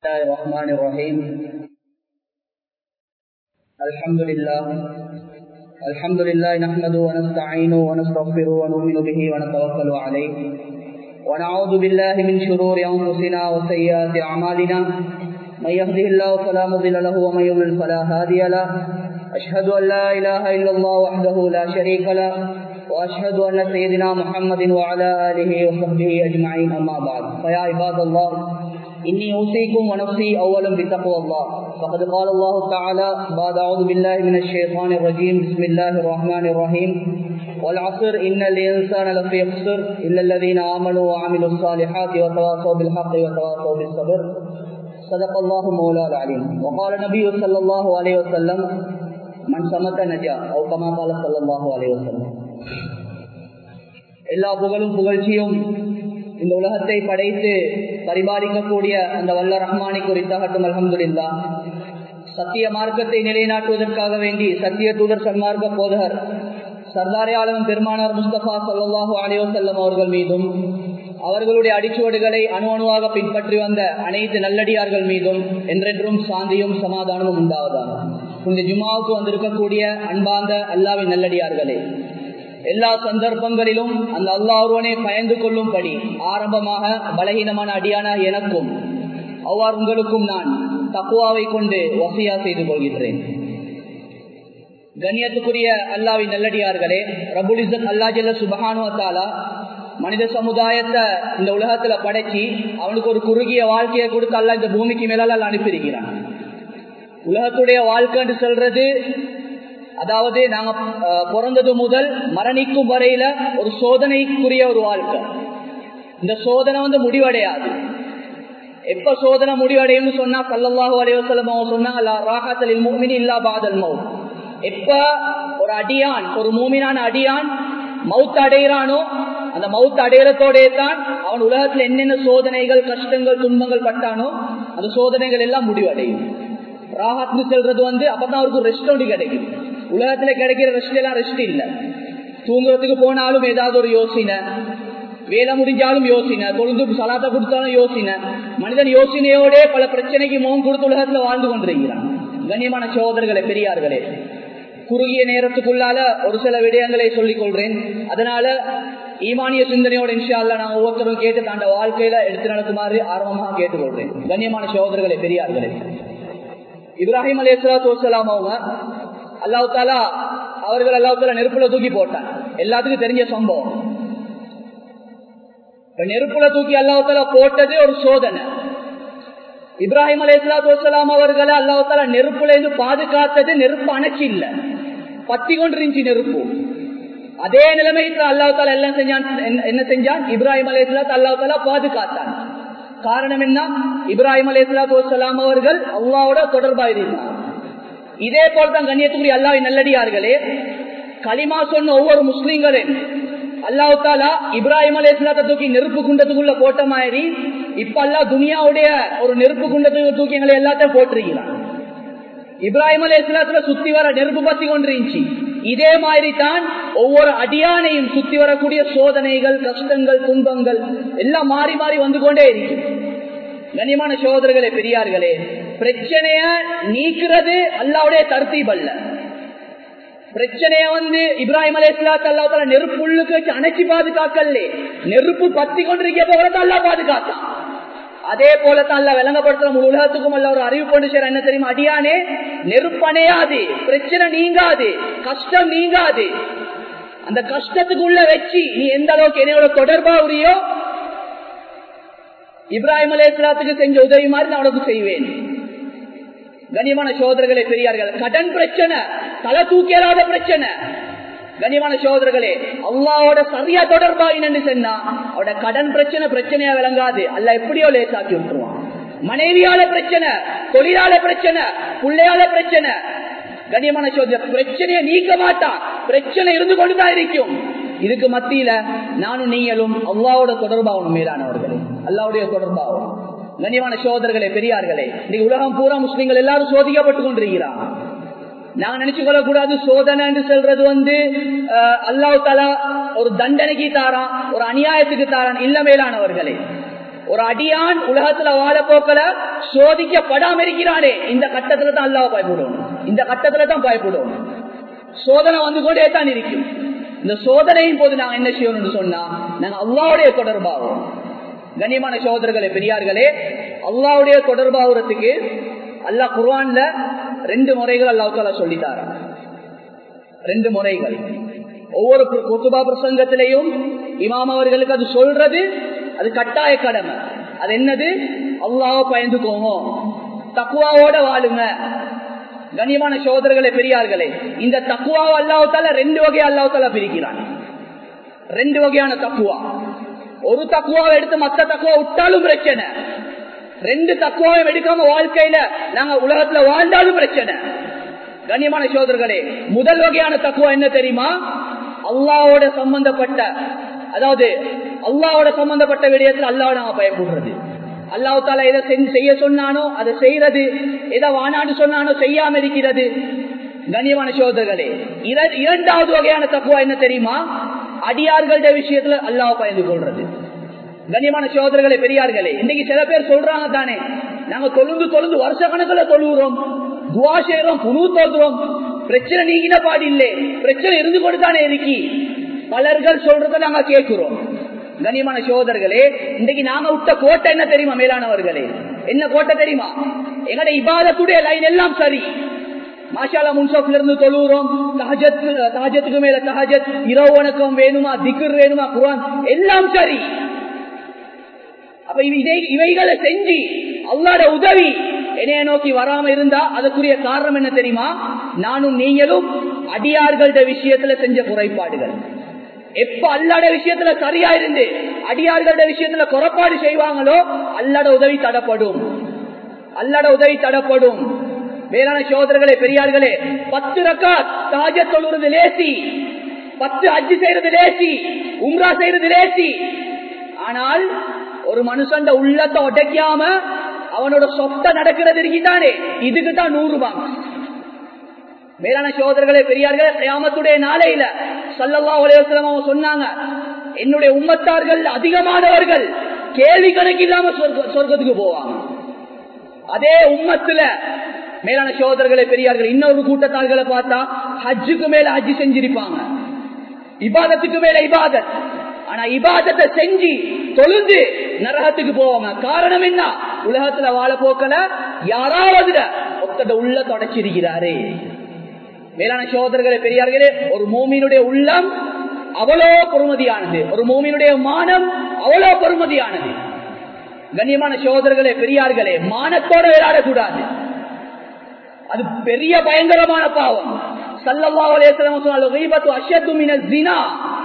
الله الرحمن الرحيم الحمد لله الحمد لله نحمده ونستعينه ونستغفره ونؤمن به ونتوكل عليه ونعوذ بالله من شرور انفسنا وسيئات اعمالنا من يهده الله فلا مضل له ومن يضلل فلا هادي له اشهد ان لا اله الا الله وحده لا شريك له واشهد ان سيدنا محمد وعلى اله وصحبه اجمعين اما بعد فيا عباد الله إني أوصيكم ونفسي أولا بتقوى الله فقد قال الله تعالى بعد أعوذ بالله من الشيطان الرجيم بسم الله الرحمن الرحيم والعصر إن الإنسان لفي خسر إلا الذين آمنوا وعملوا الصالحات وتواصوا بالحق وتواصوا بالصبر صدق الله مولا العليم وقال النبي صلى الله عليه وسلم من سمت نجا أو كما قال صلى الله عليه وسلم எல்லா புகழும் புகழ்ச்சியும் இந்த உலகத்தை படைத்து பரிபாலிக்கக்கூடிய அந்த வல்ல ரஹ்மானை குறித்தாகட்டும் அலமதுல்லா சத்திய மார்க்கத்தை நிலைநாட்டுவதற்காக வேண்டி சத்திய தூதர் சன்மார்க்க போதகர் சர்தாரே ஆலம் பெருமானார் முஸ்தபா சல்லாஹூ அலையோசல்லம் அவர்கள் மீதும் அவர்களுடைய அடிச்சுவடுகளை அணு அணுவாக பின்பற்றி வந்த அனைத்து நல்லடியார்கள் மீதும் என்றென்றும் சாந்தியும் சமாதானமும் உண்டாவதாக இந்த ஜுமாவுக்கு வந்திருக்கக்கூடிய அன்பார்ந்த அல்லாவின் நல்லடியார்களே எல்லா சந்தர்ப்பங்களிலும் அந்த அல்லா ஒருவனை பயந்து கொள்ளும்படி ஆரம்பமாக பலகீனமான அடியான எனக்கும் அவ்வாறு உங்களுக்கும் நான் தக்குவாவை கொண்டு வசையா செய்து கொள்கின்றேன் கண்ணியத்துக்குரிய அல்லாவின் நல்லடியார்களே ரபுலிசன் அல்லா ஜல்ல சுபகானுவத்தாலா மனித சமுதாயத்தை இந்த உலகத்துல படைச்சி அவனுக்கு ஒரு குறுகிய வாழ்க்கையை கொடுத்து அல்ல இந்த பூமிக்கு மேலால அனுப்பியிருக்கிறான் உலகத்துடைய வாழ்க்கைன்னு சொல்றது அதாவது நாங்க பிறந்தது முதல் மரணிக்கும் வரையில ஒரு சோதனைக்குரிய ஒரு வாழ்க்கை இந்த சோதனை வந்து முடிவடையாது எப்ப சோதனை முடிவடையும் சொன்னா கல்லல்லாஹு அலைவசலம் சொன்னாங்க ராகாத்தலில் மூமினி இல்லா பாதல் மவுத் எப்ப ஒரு அடியான் ஒரு மூமினான அடியான் மவுத் அடைகிறானோ அந்த மவுத் அடையிறத்தோடே தான் அவன் உலகத்துல என்னென்ன சோதனைகள் கஷ்டங்கள் துன்பங்கள் பட்டானோ அந்த சோதனைகள் எல்லாம் முடிவடையும் ராகத்னு செல்றது வந்து அப்பதான் அவருக்கு ரெஸ்ட் ஒன்று கிடைக்கும் உலகத்துல கிடைக்கிற ரெஸ்ட் எல்லாம் ரெஸ்ட் இல்ல தூங்குறதுக்கு போனாலும் ஏதாவது ஒரு யோசனை வேலை முடிஞ்சாலும் யோசனை தொழுந்து சலாத்தை கொடுத்தாலும் யோசனை மனிதன் யோசனையோட பல பிரச்சனைக்கு முகம் கொடுத்து உலகத்துல வாழ்ந்து கொண்டிருக்கிறான் கண்ணியமான சோதர்களே பெரியார்களே குறுகிய நேரத்துக்குள்ளால ஒரு சில விடயங்களை சொல்லிக் கொள்றேன் அதனால ஈமானிய சிந்தனையோட இன்ஷால்ல நான் ஒவ்வொருத்தரும் கேட்டு தாண்ட வாழ்க்கையில எடுத்து நடக்குமாறு ஆர்வமாக கேட்டுக்கொள்றேன் கண்ணியமான சோதர்களே பெரியார்களே இப்ராஹிம் அலி வசலாம் அவங்க அல்லாஹு தாலா அவர்கள் அல்லாஹு தாலா நெருப்புல தூக்கி போட்டான் எல்லாத்துக்கும் தெரிஞ்ச சம்பவம் நெருப்புல தூக்கி அல்லாஹு தாலா போட்டது ஒரு சோதனை இப்ராஹிம் அலி வசலாம் அவர்களை அல்லாஹு தாலா நெருப்புல இருந்து பாதுகாத்தது நெருப்பு அணைச்சி இல்ல பத்தி கொண்டிருந்துச்சு நெருப்பு அதே நிலைமைக்கு அல்லாஹு தாலா எல்லாம் செஞ்சான் என்ன செஞ்சான் இப்ராஹிம் அலி அல்லாஹு தாலா பாதுகாத்தான் காரணம் என்ன இப்ராஹிம் அலி வசலாம் அவர்கள் அல்லாவோட தொடர்பா இருந்தார் இதே போல்தான் கண்ணியத்துக்குரிய அல்லாவின் நல்லடியார்களே களிமா சொன்ன ஒவ்வொரு முஸ்லீம்களின் அல்லாஹு தாலா இப்ராஹிம் அலி இஸ்லாத்தை தூக்கி நெருப்பு குண்டத்துக்குள்ள போட்ட மாதிரி இப்ப அல்லா துனியாவுடைய ஒரு நெருப்பு குண்டத்துக்கு தூக்கி எங்களை எல்லாத்தையும் போட்டிருக்கிறான் இப்ராஹிம் அலி இஸ்லாத்துல சுத்தி வர நெருப்பு பத்தி கொண்டிருந்துச்சு இதே மாதிரி தான் ஒவ்வொரு அடியானையும் சுத்தி வரக்கூடிய சோதனைகள் கஷ்டங்கள் துன்பங்கள் எல்லாம் மாறி மாறி வந்து கொண்டே இருக்கு கனிமான சோதரர்களே பெரியார்களே பிரச்சனைய நீக்கிறது அல்லாவுடைய தர்த்தீப் அல்ல பிரச்சனைய வந்து இப்ராஹிம் அலி இஸ்லாத் அல்லா நெருப்பு உள்ளுக்கு வச்சு அணைச்சி பாதுகாக்கல நெருப்பு பத்தி கொண்டிருக்க போகிறது அல்லா பாதுகாத்தான் அதே போலத்தான் அல்ல விளங்கப்படுத்துற முழு உலகத்துக்கும் அல்ல ஒரு அறிவு கொண்டு சேர என்ன தெரியுமா அடியானே நெருப்பணையாது பிரச்சனை நீங்காது கஷ்டம் நீங்காது அந்த கஷ்டத்துக்குள்ள வச்சு நீ எந்த அளவுக்கு என்னோட தொடர்பா உரியோ இப்ராஹிம் அலே இஸ்லாத்துக்கு செஞ்ச உதவி மாதிரி நான் உனக்கு செய்வேன் கனியமான சோதரர்களே பெரியார்கள் கடன் பிரச்சனை தலை தூக்கலாத பிரச்சனை கனியமான சோதரர்களே அல்லாவோட சரியா தொடர்பாயின்னு சொன்னா அவட கடன் பிரச்சனை பிரச்சனையா விளங்காது அல்ல எப்படியோ லேசாக்கி விட்டுருவான் மனைவியால பிரச்சனை தொழிலாள பிரச்சனை பிள்ளையால பிரச்சனை கண்ணியமான சோதனை பிரச்சனையை நீக்க மாட்டான் பிரச்சனை இருந்து கொண்டுதான் இருக்கும் இதுக்கு மத்தியில நானும் நீங்களும் அல்லாவோட தொடர்பாகணும் மேலானவர்களே அல்லாவுடைய தொடர்பாகும் கண்ணியமான சோதர்களே பெரியார்களே இன்னைக்கு உலகம் பூரா முஸ்லீம்கள் எல்லாரும் சோதிக்கப்பட்டு கொண்டிருக்கிறான் நாங்க நினைச்சு கொள்ளக்கூடாது சோதனை என்று சொல்றது வந்து அல்லாஹ் தலா ஒரு தண்டனைக்கு தாரான் ஒரு அநியாயத்துக்கு தாரான் இல்ல மேலானவர்களே ஒரு அடியான் உலகத்துல வாழ போக்கல சோதிக்கப்படாம இருக்கிறானே இந்த கட்டத்துல தான் அல்லாஹ் பயப்படும் இந்த கட்டத்துல தான் பயப்படும் சோதனை வந்து கொண்டே தான் இருக்கும் இந்த சோதனையின் போது நாங்க என்ன செய்யணும்னு சொன்னா நாங்க அல்லாவுடைய தொடர்பாகும் கண்ணியமான சோதரர்களே பெரியார்களே அல்லாவுடைய தொடர்பாகிறதுக்கு அல்லாஹ் குர்ஆன்ல ரெண்டு முறைகள் அல்லாஹால சொல்லித்தார ரெண்டு முறைகள் ஒவ்வொரு குத்துபா பிரசங்கத்திலையும் இமாம் அவர்களுக்கு அது சொல்றது அது கட்டாய கடமை அது என்னது அல்லாஹ் பயந்துக்கோங்க தக்குவாவோட வாழுங்க கண்ணியமான சோதரர்களே பெரியார்களே இந்த தக்குவாவை அல்லாஹால ரெண்டு வகை அல்லாஹால பிரிக்கிறான் ரெண்டு வகையான தக்குவா ஒரு தக்குவாவை எடுத்து மத்த தக்குவா விட்டாலும் பிரச்சனை ரெண்டு தக்குவாவை எடுக்காம வாழ்க்கையில நாங்க உலகத்துல வாழ்ந்தாலும் பிரச்சனை கண்ணியமான சோதர்களே முதல் வகையான தக்குவா என்ன தெரியுமா அல்லாவோட சம்பந்தப்பட்ட அதாவது அல்லாவோட சம்பந்தப்பட்ட விடயத்தில் அல்லாவோட நாங்க பயப்படுறது அல்லாஹால எதை செய்ய சொன்னானோ அதை செய்யறது எதை வானான்னு சொன்னானோ செய்யாம இருக்கிறது கண்ணியமான சோதர்களே இரண்டாவது வகையான தக்குவா என்ன தெரியுமா அடியார்கள்ட விஷயத்துல அல்லாஹ் பயந்து கொள்றது கண்ணியமான சோதரர்களே பெரியார்களே இன்னைக்கு சில பேர் சொல்றாங்க தானே நாங்க தொழுந்து தொழுந்து வருஷ கணக்குல தொழுகிறோம் துவா செய்யறோம் புழு தோல்றோம் பிரச்சனை நீங்கின பாடு இல்லை பிரச்சனை இருந்து கொண்டு தானே இருக்கி பலர்கள் சொல்றத நாங்க கேட்கிறோம் கண்ணியமான சோதர்களே இன்னைக்கு நாங்க விட்ட கோட்டை என்ன தெரியுமா மேலானவர்களே என்ன கோட்டை தெரியுமா எங்கட இபாதத்துடைய லைன் எல்லாம் சரி மாஷாலா முன்சோப்ல இருந்து தொழுகிறோம் தஹஜத் தஹஜத்துக்கு மேல தஹஜத் இரவு வணக்கம் வேணுமா திக்குர் வேணுமா குரான் எல்லாம் சரி அப்ப இதை இவைகளை செஞ்சு அல்லாட உதவி என்னைய நோக்கி வராம இருந்தா அதுக்குரிய காரணம் என்ன தெரியுமா நானும் நீங்களும் அடியார்கள்ட விஷயத்துல செஞ்ச குறைபாடுகள் எப்ப அல்லாட விஷயத்துல சரியா இருந்து அடியார்கள்ட விஷயத்துல குறைபாடு செய்வாங்களோ அல்லாட உதவி தடப்படும் அல்லாட உதவி தடப்படும் வேளாண் சோதரர்களே பெரியார்களே பத்து ரக்கா தாஜ தொழுறது லேசி பத்து அஜி செய்யறது லேசி உம்ரா செய்யறது லேசி ஆனால் ஒரு மனுஷன் உள்ளத்தை உடைக்காம அவனோட சொத்த நடக்கிறது இருக்கின்றானே இதுக்கு தான் நூறு ரூபாய் மேலான சோதரர்களே பெரியார்களே கியாமத்துடைய நாளையில சல்லல்லா உலகம் அவங்க சொன்னாங்க என்னுடைய உம்மத்தார்கள் அதிகமானவர்கள் கேள்வி கணக்கு இல்லாம சொர்க்கத்துக்கு போவாங்க அதே உம்மத்துல மேலான சோதரர்களே பெரியார்கள் இன்னொரு கூட்டத்தார்களை பார்த்தா ஹஜ்ஜுக்கு மேல ஹஜ்ஜு செஞ்சிருப்பாங்க இபாதத்துக்கு மேல இபாதத் ஆனா இபாதத்தை செஞ்சு தொழுந்து நரகத்துக்கு போவாங்க காரணம் என்ன உலகத்துல வாழ போக்கல யாராவது ஒத்தட உள்ள தொடச்சிருக்கிறாரே மேலான சோதரர்களே பெரியார்களே ஒரு மூமியினுடைய உள்ளம் அவ்வளோ பொறுமதியானது ஒரு மூமியினுடைய மானம் அவ்வளோ பொறுமதியானது கண்ணியமான சோதரர்களே பெரியார்களே மானத்தோட விளையாடக்கூடாது அது பெரிய பயங்கரமான பாவம் சல்லல்லா அலேசலம்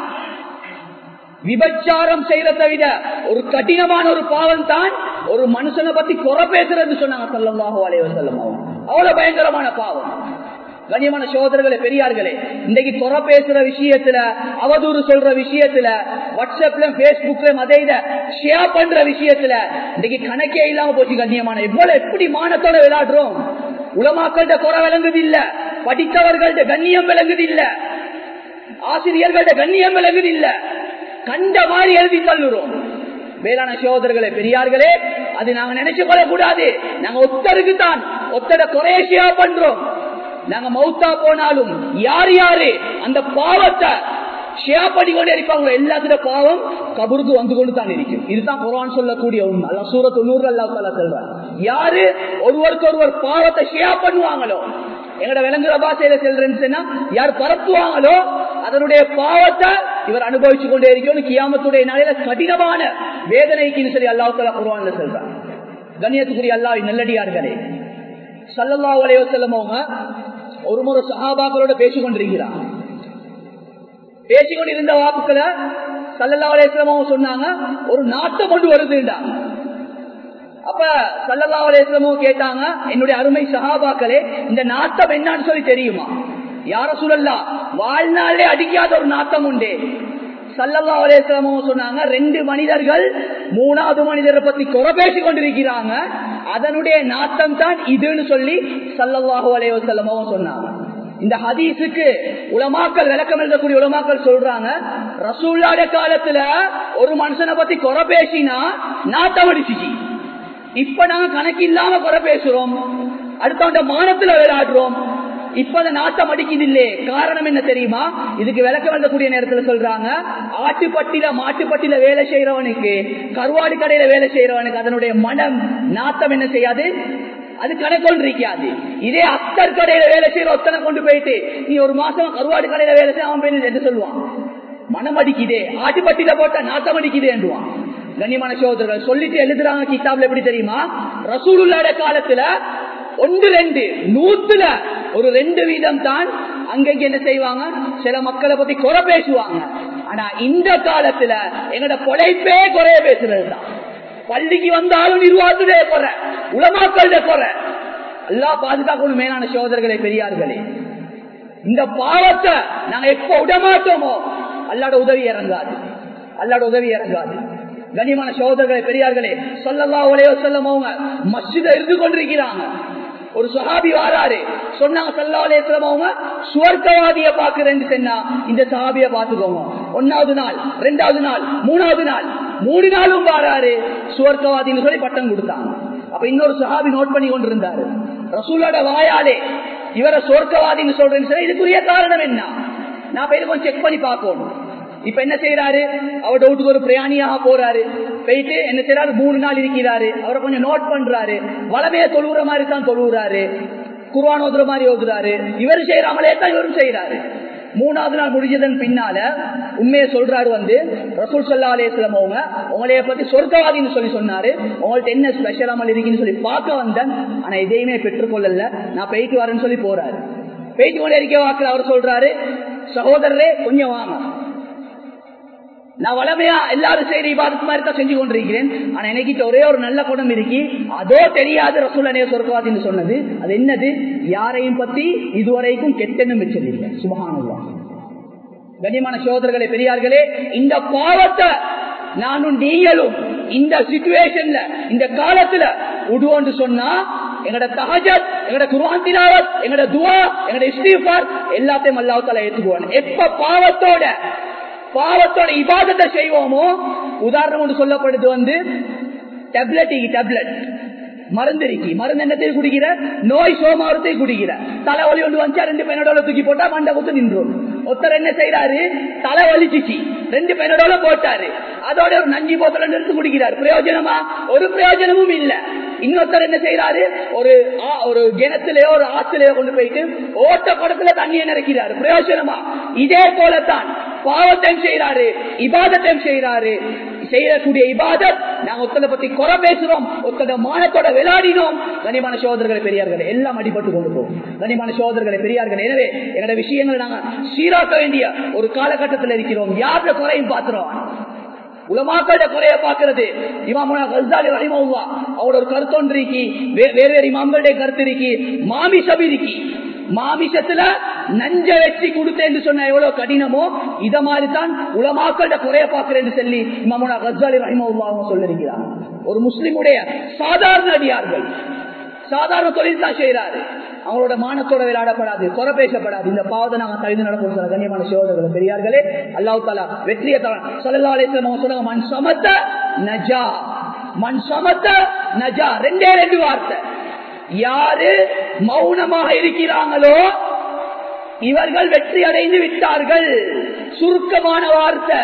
விபச்சாரம் செய்யறதை விட ஒரு கடினமான ஒரு பாவம் தான் ஒரு மனுஷனை பத்தி குறை பேசுறது சொன்னாங்க சல்லல்லாஹு அலைவசல்லம் அவ்வளவு பயங்கரமான பாவம் கண்ணியமான சோதரர்களே பெரியார்களே இன்னைக்கு குறை பேசுற விஷயத்துல அவதூறு சொல்ற விஷயத்துல வாட்ஸ்அப்ல பேஸ்புக்ல அதை ஷேர் பண்ற விஷயத்துல இன்னைக்கு கணக்கே இல்லாம போச்சு கண்ணியமான எவ்வளவு எப்படி மானத்தோட விளையாடுறோம் உலமாக்கள்கிட்ட குறை விளங்குது இல்ல படித்தவர்கள்ட்ட கண்ணியம் விளங்குது இல்ல ஆசிரியர்கள்ட்ட கண்ணியம் விளங்குது இல்ல கண்ட மாதிரி எழுதி தள்ளுறோம் வேளாண் சோதரர்களே பெரியார்களே அது நாங்க நினைச்சு கொள்ளக்கூடாது நாங்க ஒத்தருக்கு தான் ஒத்தட குறைய பண்றோம் நாங்க மௌத்தா போனாலும் யார் யாரு அந்த பாவத்தை ஷேர் பண்ணி கொண்டே இருப்பாங்க எல்லாத்துல பாவம் கபருக்கு வந்து கொண்டு தான் இருக்கும் இதுதான் குரான் சொல்லக்கூடிய உண்மை அல்ல சூர தொண்ணூறு அல்லா தலா சொல்றார் யாரு ஒருவருக்கு ஒருவர் பாவத்தை ஷேர் பண்ணுவாங்களோ எங்கட விளங்குற பாசையில செல்றேன்னு யார் பரப்புவாங்களோ அதனுடைய பாவத்தை இவர் அனுபவிச்சு கொண்டே இருக்கணும் கியாமத்துடைய நாளையில கடினமான வேதனைக்குன்னு சரி அல்லாஹ் தலா குரான் சொல்றார் கண்ணியத்துக்குரிய அல்லாஹ் நல்லடியார்களே சல்லல்லா உலக செல்லம் அவங்க ஒரு முறை சஹாபாக்களோட பேசிக் கொண்டிருக்கிறார் பேசிக்கொண்டிருந்த வாக்குகளை சல்லல்லா அலேஸ்லமும் சொன்னாங்க ஒரு நாட்டம் கொண்டு வருதுண்டா அப்ப சல்லல்லா அலேஸ்லமும் கேட்டாங்க என்னுடைய அருமை சஹாபாக்களே இந்த நாட்டம் என்னன்னு சொல்லி தெரியுமா யார சொல்லலா வாழ்நாளே அடிக்காத ஒரு நாட்டம் உண்டே சல்லல்லா அலேஸ்லமும் சொன்னாங்க ரெண்டு மனிதர்கள் மூணாவது மனிதரை பத்தி குறை பேசி கொண்டிருக்கிறாங்க அதனுடைய நாட்டம் தான் இதுன்னு சொல்லி சல்லல்லாஹு அலேவசல்லமும் சொன்னாங்க இந்த ஹதீஸுக்கு உலமாக்கல் விளக்கம் எழுதக்கூடிய உலமாக்கல் சொல்றாங்க ரசூல்லாட காலத்துல ஒரு மனுஷனை பத்தி குறை பேசினா நாட்டம் அடிச்சுச்சு இப்ப நாங்க கணக்கு இல்லாம குறை பேசுறோம் அடுத்தவங்க மானத்துல விளையாடுறோம் இப்ப அந்த நாட்டம் அடிக்குது இல்லையே காரணம் என்ன தெரியுமா இதுக்கு விளக்க வந்தக்கூடிய நேரத்துல சொல்றாங்க ஆட்டுப்பட்டில மாட்டுப்பட்டில வேலை செய்யறவனுக்கு கருவாடு கடையில வேலை செய்யறவனுக்கு அதனுடைய மனம் நாட்டம் என்ன செய்யாது அது கணக்கொண்டு இருக்காது இதே அத்தர் கடையில வேலை செய்யற ஒத்தனை கொண்டு போயிட்டு நீ ஒரு மாசம் கருவாடு கடையில வேலை செய்ய அவன் போய் என்ன சொல்லுவான் மனம் அடிக்குதே ஆட்டுப்பட்டில போட்டா நாட்டம் அடிக்குதேன்டுவான் கண்ணியமான சோதரர்கள் சொல்லிட்டு எழுதுறாங்க கிதாப்ல எப்படி தெரியுமா ரசூலுல்லாட காலத்துல ஒன்று ரெண்டு நூத்துல ஒரு ரெண்டு வீதம் தான் அங்கங்க என்ன செய்வாங்க சில மக்களை பத்தி குறை பேசுவாங்க ஆனா இந்த காலத்துல எங்கட பொழைப்பே குறைய பேசுறது தான் பள்ளிக்கு வந்தாலும் நிர்வாகத்துடைய குறை உலமாக்களுடைய குறை எல்லா பாதுகாக்கணும் மேலான சோதரர்களே பெரியார்களே இந்த பாவத்தை நாங்க எப்ப விடமாட்டோமோ அல்லாட உதவி இறங்காது அல்லாட உதவி இறங்காது கனிமான சோதரர்களே பெரியார்களே சொல்லல்லா உலையோ செல்லம் அவங்க மஸ்ஜித இருந்து கொண்டிருக்கிறாங்க ஒரு சஹாபி வாராரு சொன்னாங்க சல்லா அலையம் அவங்க சுவர்க்கவாதிய பாக்குறேன்னு சொன்னா இந்த சஹாபிய பாத்துக்கோங்க ஒன்னாவது நாள் ரெண்டாவது நாள் மூணாவது நாள் மூணு நாளும் வாராரு சுவர்க்கவாதின்னு சொல்லி பட்டம் கொடுத்தாங்க அப்ப இன்னொரு சஹாபி நோட் பண்ணி கொண்டிருந்தாரு ரசூலோட வாயாலே இவரை சொர்க்கவாதின்னு சொல்றேன்னு சொல்லி இதுக்குரிய காரணம் என்ன நான் போய் கொஞ்சம் செக் பண்ணி பார்க்கணும் இப்ப என்ன செய்யறாரு அவர் டவுட்டுக்கு ஒரு பிரயாணியாக போறாரு போயிட்டு என்ன செய்யறாரு மூணு நாள் இருக்கிறாரு அவரை கொஞ்சம் நோட் பண்றாரு வளமைய தொழுகிற மாதிரி தான் தொழுகிறாரு குர்வான் ஓதுற மாதிரி ஓதுறாரு இவர் செய்யறாமலே தான் இவரும் செய்யறாரு மூணாவது நாள் முடிஞ்சதன் பின்னால உண்மையை சொல்றாரு வந்து ரசூல் சல்லா அலேஸ்லம் அவங்க உங்களைய பத்தி சொர்க்கவாதின்னு சொல்லி சொன்னாரு உங்கள்ட்ட என்ன ஸ்பெஷல் அமல் இருக்குன்னு சொல்லி பார்க்க வந்தேன் ஆனா இதையுமே பெற்றுக்கொள்ளல நான் போயிட்டு வரேன்னு சொல்லி போறாரு போயிட்டு கொண்டே இருக்க வாக்குல அவர் சொல்றாரு சகோதரரே கொஞ்சம் வாங்க நான் வளமையா எல்லாரும் செய்யற இபாதத்து மாதிரி தான் செஞ்சு கொண்டிருக்கிறேன் ஆனா எனக்கு ஒரே ஒரு நல்ல குணம் இருக்கி அதோ தெரியாது ரசூலனே சொர்க்கவாதின்னு சொன்னது அது என்னது யாரையும் பத்தி இதுவரைக்கும் கெட்டெண்ணும் வச்சதில்லை சுபகானுவா கண்ணியமான சோதரர்களே பெரியார்களே இந்த பாவத்தை நானும் நீங்களும் இந்த சிச்சுவேஷன்ல இந்த காலத்துல உடுவோன்னு சொன்னா எங்கட தகஜத் எங்கட குர்ஆன் திலாவத் எங்கட துவா எங்கட இஸ்திஃபார் எல்லாத்தையும் அல்லாஹ் தஆலா ஏத்துக்குவான் எப்ப பாவத்தோட பாவத்தோட இபாதத்தை செய்வோமோ உதாரணம் ஒன்று சொல்லப்படுது வந்து டேப்லெட் டேப்லெட் மருந்து இருக்கி மருந்து என்னத்தையும் குடிக்கிற நோய் சோமாரத்தை குடிக்கிற தலைவலி ஒன்று வந்துச்சா ரெண்டு பெனடோல தூக்கி போட்டா மண்டை குத்து நின்றும் ஒருத்தர் என்ன செய்யறாரு தலை வலிச்சிச்சு ரெண்டு பெனடோல போட்டாரு அதோட ஒரு நஞ்சி போத்தல எடுத்து குடிக்கிறார் பிரயோஜனமா ஒரு பிரயோஜனமும் இல்ல இன்னொருத்தர் என்ன செய்யறாரு ஒரு ஆ- ஒரு கிணத்துலயோ ஒரு ஆத்துலயோ கொண்டு போயிட்டு ஓட்ட குடத்துல தண்ணியை நினைக்கிறாரு பிரயோஜனமா இதே போலத்தான் பாவத்தையும் செய்யறாரு இபாதத்தையும் செய்யறாரு செய்யக்கூடிய இபாதத் நாங்க ஒத்தனை பத்தி குறை பேசுறோம் ஒத்தனை மானத்தோட விளையாடினோம் கனிமான சோதரர்களை பெரியார்கள் எல்லாம் அடிபட்டு கொண்டு போகும் கனிமான சோதரர்களை பெரியார்கள் எனவே என்னோட விஷயங்களை நாங்க சீராக்க வேண்டிய ஒரு காலகட்டத்தில் இருக்கிறோம் யாருடைய குறையும் பாத்துறோம் உலமாக்கள குறைய பாக்குறது இமாமுனா கல்சாலி ரஹிமவுல்லா அவரோட ஒரு கருத்தொன்று இருக்கி வே- வேறு வேறு இமாம்களுடைய கருத்து இருக்கி மாமிசம் இருக்கி மாமிசத்துல நஞ்ச வச்சு கொடுத்தேன்னு சொன்ன எவ்வளவு கடினமோ இத மாதிரி தான் உலமாக்கள குறைய பாக்குறேன்னு சொல்லி இமாமுனா கல்சாலி ரஹிமவுல்லா அவங்க சொல்லிருக்கிறார் ஒரு முஸ்லிமுடைய சாதாரண அடியார்கள் சாதாரண தொழில் தான் செய்யறாரு அவங்களோட மானத்தோட விளையாடப்படாது குறை பேசப்படாது இந்த பாவத்தை நாங்க தகுதி நடக்கும் சொல்ல கண்ணியமான சோதரர்கள் பெரியார்களே அல்லாஹ் தாலா வெற்றியை தரலாம் சல்லா அலிஸ்லாம் அவங்க சொன்னாங்க மண் சமத்த நஜா மண் சமத்த நஜா ரெண்டே ரெண்டு வார்த்தை யாரு மௌனமாக இருக்கிறாங்களோ இவர்கள் வெற்றி அடைந்து விட்டார்கள் சுருக்கமான வார்த்தை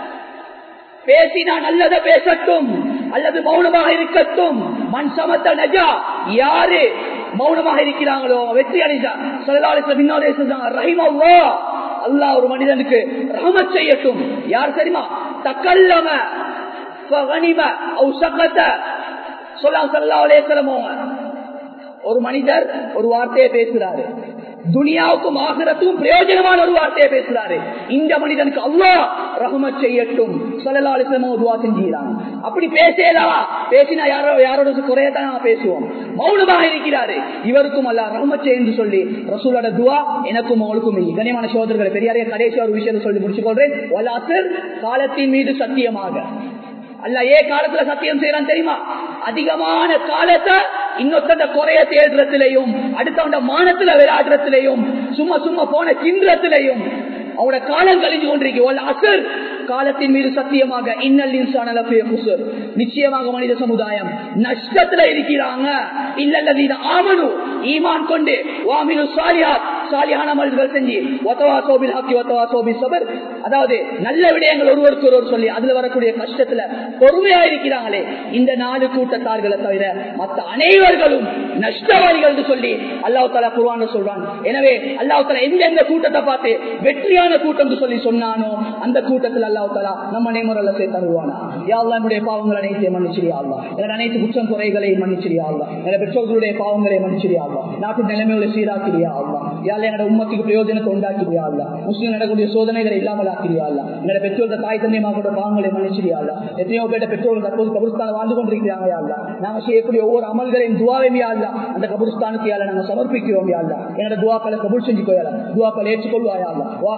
பேசினா நல்லத பேசட்டும் அல்லது மௌனமாக இருக்கட்டும் மண் சமத்த நஜா யாரு மௌனமாக இருக்கிறாங்களோ அவங்க வெற்றி அடைஞ்சா சல்லாலிசம் இன்னொரு ரஹிமல்லா அல்லாஹ் ஒரு மனிதனுக்கு ரஹமத் செய்யட்டும் யார் தெரியுமா தக்கல்லம ஃபகனிம அவு சகத சொல்லா சல்லா அலேசலமோ ஒரு மனிதர் ஒரு வார்த்தையை பேசுறாரு துனியாவுக்கும் ஆகிரத்துக்கும் பிரயோஜனமான ஒரு வார்த்தையை பேசுறாரு இந்த மனிதனுக்கு அல்லாஹ் ரஹமத் செய்யட்டும் சொல்லலா அலிஸ்லமோ துவா செஞ்சுக்கிறாங்க அப்படி பேசலா பேசினா யாரோ யாரோட குறையத்தான் நாம பேசுவோம் மௌனமாக இருக்கிறாரு இவருக்கும் அல்ல ரஹமத் என்று சொல்லி ரசூலோட துவா எனக்கும் அவளுக்கும் இல்லை கனியமான சோதரர்களை பெரியாரே கடைசி ஒரு விஷயத்தை சொல்லி முடிச்சு கொள்றேன் வலாசர் காலத்தின் மீது சத்தியமாக அல்ல ஏ காலத்துல சத்தியம் செய்யறான் தெரியுமா அதிகமான காலத்தை இன்னொருத்த குறைய தேடுறதுலையும் அடுத்தவண்ட மானத்துல விளையாடுறதுலையும் சும்மா சும்மா போன கின்றத்திலையும் அவனோட காலம் கழிஞ்சு கொண்டிருக்கு அசர் காலத்தின் மீது சத்தியமாக இன்னல் இன்சான குசர் நிச்சயமாக மனித சமுதாயம் நஷ்டத்துல இருக்கிறாங்க இல்லல்லதீன ஆமனு ஈமான் கொண்டு வாமினு சாலியாத் சாலியான மனிதர்கள் செஞ்சு ஒத்தவா சோபில் ஹாக்கி ஒத்தவா சோபி சபர் அதாவது நல்ல விடயங்கள் ஒருவருக்கு ஒருவர் சொல்லி அதுல வரக்கூடிய கஷ்டத்துல பொறுமையா இருக்கிறாங்களே இந்த நாலு கூட்டத்தார்களை தவிர மற்ற அனைவர்களும் நஷ்டவாதிகள் என்று சொல்லி அல்லாஹ் தாலா குருவான சொல்றான் எனவே அல்லாஹ் தாலா எந்தெந்த கூட்டத்தை பார்த்து வெற்றியான கூட்டம் சொல்லி சொன்னானோ அந்த கூட்டத்தில் அல்லாஹ் தாலா நம்ம நெய்முறையில சேர்த்து தருவானா யாழ்லா என்னுடைய பாவங்கள் அனைத்தையும் மன்னிச்சிரியா அல்லா என் அனைத்து குற்றம் குறைகளை மன்னிச்சிரியா அல்லா என் பெற்றோர்களுடைய பாவங்களை மன்னிச்சிரியா அல்லா நாட்டு நிலைமைகளை சீராக்கிறியா அல்லா யாழ் என்னோட உம்மத்துக்கு பிரயோஜனத்தை உண்டாக்கிறியா அல்லா முஸ்லீம் நடக்கூடிய சோதனைகளை இல்லாமல் ஆக்கிறியா அல்லா என்னோட பெற்றோர்கள் தாய் தந்தையமாக பாவங்களை மன்னிச்சிரியா அல்லா எத்தனையோ பேட்ட பெற்றோர்கள் தற்போது கபுஸ்தான வாழ்ந்து கொண்டிருக்கிறாங்க யாழ்லா நாங்க செய்யக்கூடிய ஒவ்வொரு அமல்களையும் துவாவையும் யாழ்லா அந்த கபுஸ்தானுக்கு யாழ நாங்க சமர்ப்பிக்கிறோம் யாழ்லா என்னோட துவாக்களை கபூல் செஞ்சு போயாளா துவாக்களை ஏற்றுக்கொள்வாயா அல்லா